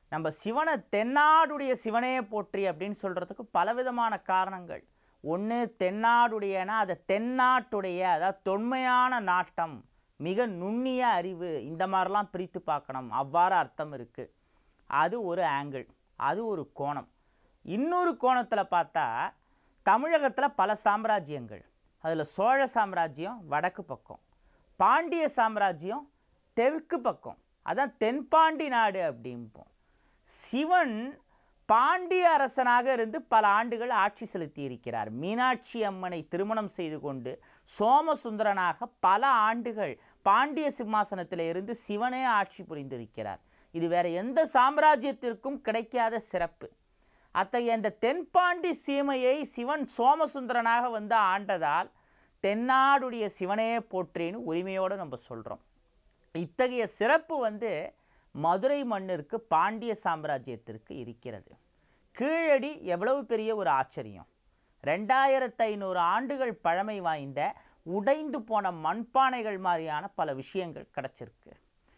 நம்ம சிவனை தென்னாடுடைய சிவனையே போற்றி அப்படின்னு சொல்கிறதுக்கு பலவிதமான காரணங்கள் ஒன்று தென்னாடுடையனா அதை தென்னாட்டுடைய அதாவது தொன்மையான நாட்டம் மிக நுண்ணிய அறிவு இந்த மாதிரிலாம் பிரித்து பார்க்கணும் அவ்வாறு அர்த்தம் இருக்குது அது ஒரு ஆங்கிள் அது ஒரு கோணம் இன்னொரு கோணத்தில் பார்த்தா தமிழகத்தில் பல சாம்ராஜ்யங்கள் அதில் சோழ சாம்ராஜ்யம் வடக்கு பக்கம் பாண்டிய சாம்ராஜ்யம் தெற்கு பக்கம் அதான் தென்பாண்டி நாடு அப்படிம்போம் சிவன் பாண்டிய அரசனாக இருந்து பல ஆண்டுகள் ஆட்சி செலுத்தி இருக்கிறார் மீனாட்சி அம்மனை திருமணம் செய்து கொண்டு சோமசுந்தரனாக பல ஆண்டுகள் பாண்டிய சிம்மாசனத்தில் இருந்து சிவனே ஆட்சி புரிந்திருக்கிறார் இது வேற எந்த சாம்ராஜ்யத்திற்கும் கிடைக்காத சிறப்பு அத்தகைய இந்த தென்பாண்டி சீமையை சிவன் சோமசுந்தரனாக வந்து ஆண்டதால் தென்னாடுடைய சிவனே போற்றின்னு உரிமையோடு நம்ம சொல்கிறோம் இத்தகைய சிறப்பு வந்து மதுரை மண்ணிற்கு பாண்டிய சாம்ராஜ்யத்திற்கு இருக்கிறது கீழடி எவ்வளவு பெரிய ஒரு ஆச்சரியம் ரெண்டாயிரத்து ஐநூறு ஆண்டுகள் பழமை வாய்ந்த உடைந்து போன மண்பானைகள் மாதிரியான பல விஷயங்கள் கிடச்சிருக்கு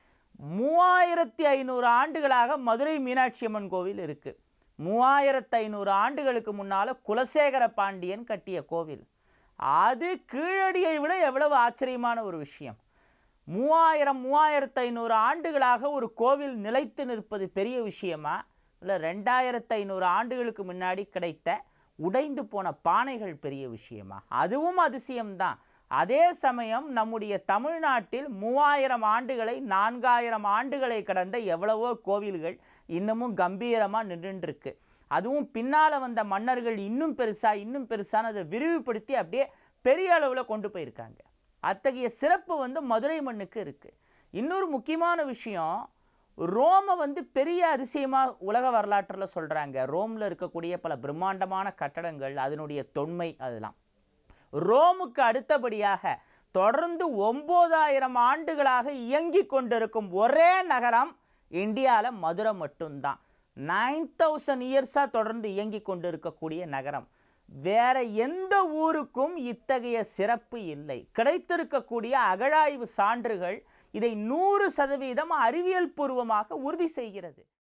மூவாயிரத்தி ஐநூறு ஆண்டுகளாக மதுரை மீனாட்சி அம்மன் கோவில் இருக்குது மூவாயிரத்து ஐநூறு ஆண்டுகளுக்கு முன்னால் குலசேகர பாண்டியன் கட்டிய கோவில் அது கீழடியை விட எவ்வளவு ஆச்சரியமான ஒரு விஷயம் மூவாயிரம் மூவாயிரத்து ஐநூறு ஆண்டுகளாக ஒரு கோவில் நிலைத்து நிற்பது பெரிய விஷயமா இல்லை ரெண்டாயிரத்து ஐநூறு ஆண்டுகளுக்கு முன்னாடி கிடைத்த உடைந்து போன பானைகள் பெரிய விஷயமா அதுவும் அதிசயம்தான் அதே சமயம் நம்முடைய தமிழ்நாட்டில் மூவாயிரம் ஆண்டுகளை நான்காயிரம் ஆண்டுகளை கடந்த எவ்வளவோ கோவில்கள் இன்னமும் கம்பீரமாக நின்றுருக்கு அதுவும் பின்னால் வந்த மன்னர்கள் இன்னும் பெருசா இன்னும் பெருசான அதை விரிவுபடுத்தி அப்படியே பெரிய அளவில் கொண்டு போயிருக்காங்க அத்தகைய சிறப்பு வந்து மதுரை மண்ணுக்கு இருக்குது இன்னொரு முக்கியமான விஷயம் ரோமை வந்து பெரிய அதிசயமாக உலக வரலாற்றில் சொல்கிறாங்க ரோமில் இருக்கக்கூடிய பல பிரம்மாண்டமான கட்டடங்கள் அதனுடைய தொன்மை அதெல்லாம் ரோமுக்கு அடுத்தபடியாக தொடர்ந்து ஒம்போதாயிரம் ஆண்டுகளாக இயங்கி கொண்டிருக்கும் ஒரே நகரம் இந்தியாவில் மதுரை மட்டும்தான் நைன் தௌசண்ட் இயர்ஸாக தொடர்ந்து இயங்கி கொண்டிருக்கக்கூடிய நகரம் வேற எந்த ஊருக்கும் இத்தகைய சிறப்பு இல்லை கிடைத்திருக்கக்கூடிய அகழாய்வு சான்றுகள் இதை நூறு சதவீதம் அறிவியல் பூர்வமாக உறுதி செய்கிறது